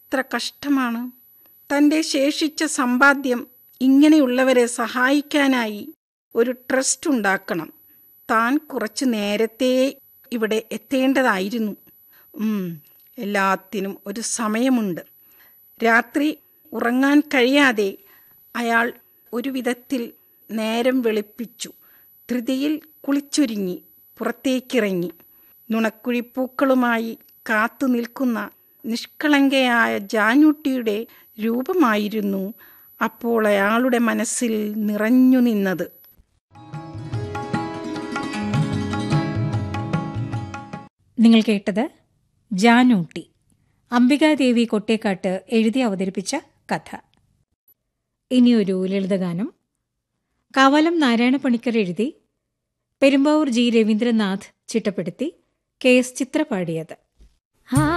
എത്ര കഷ്ടമാണ് തൻ്റെ ശേഷിച്ച സമ്പാദ്യം ഇങ്ങനെയുള്ളവരെ സഹായിക്കാനായി ഒരു ട്രസ്റ്റ് ഉണ്ടാക്കണം താൻ കുറച്ച് നേരത്തെ ഇവിടെ എത്തേണ്ടതായിരുന്നു ഉം, എല്ലാത്തിനും ഒരു സമയമുണ്ട് രാത്രി ഉറങ്ങാൻ കഴിയാതെ അയാൾ ഒരു വിധത്തിൽ നേരം വെളുപ്പിച്ചു ധൃതിയിൽ കുളിച്ചൊരുങ്ങി പുറത്തേക്കിറങ്ങി നുണക്കുഴിപ്പൂക്കളുമായി കാത്തു നിൽക്കുന്ന നിഷ്കളങ്കയായ ജാനൂട്ടിയുടെ രൂപമായിരുന്നു അപ്പോൾ അയാളുടെ മനസ്സിൽ നിറഞ്ഞു നിന്നത് നിങ്ങൾ കേട്ടത് ജാനൂട്ടി അംബികാദേവി കൊട്ടേക്കാട്ട് എഴുതി അവതരിപ്പിച്ച കഥ ഇനിയൊരു ലളിതഗാനം കാവാലം നാരായണ പണിക്കർ എഴുതി പെരുമ്പാവൂർ ജി രവീന്ദ്രനാഥ് ചിട്ടപ്പെടുത്തി കെ എസ് ചിത്ര പാടിയത് ആ